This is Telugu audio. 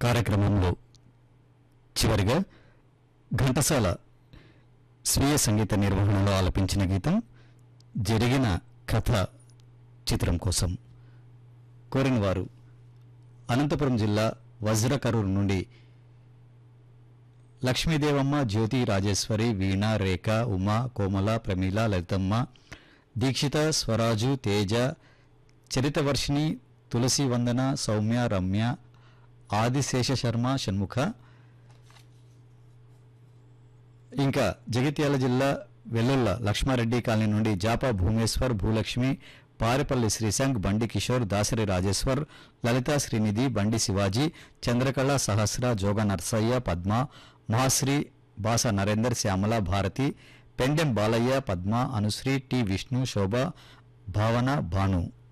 కార్యక్రమంలో చివరిగా ఘంటసాల స్వీయ సంగీత నిర్వహణలో ఆలపించిన గీతం జరిగిన కథ చిత్రం కోసం కోరిన వారు అనంతపురం జిల్లా వజ్రకరూరు నుండి లక్ష్మీదేవమ్మ జ్యోతి రాజేశ్వరి వీణ రేఖ ఉమా కోమల ప్రమీల లలితమ్మ దీక్షిత స్వరాజు తేజ చరితవర్షిణి తులసి వందన సౌమ్య రమ్య ఆదిశేష శర్మ షణ్ముఖ ఇంకా జగిత్యాల జిల్లా వెల్లుల్ల లక్ష్మారెడ్డి కాలనీ నుండి జాపా భూమేశ్వర్ భూలక్ష్మి పారెపల్లి శ్రీశంక్ బండి కిషోర్ దాసరి రాజేశ్వర్ లలితా శ్రీనిధి బండి శివాజీ చంద్రకళ సహస్ర జోగ నర్సయ్య పద్మ మహాశ్రీ బాస నరేందర్ శ్యామల భారతి పెండెం బాలయ్య పద్మ అనుశ్రీ టి విష్ణు శోభ భావన భాను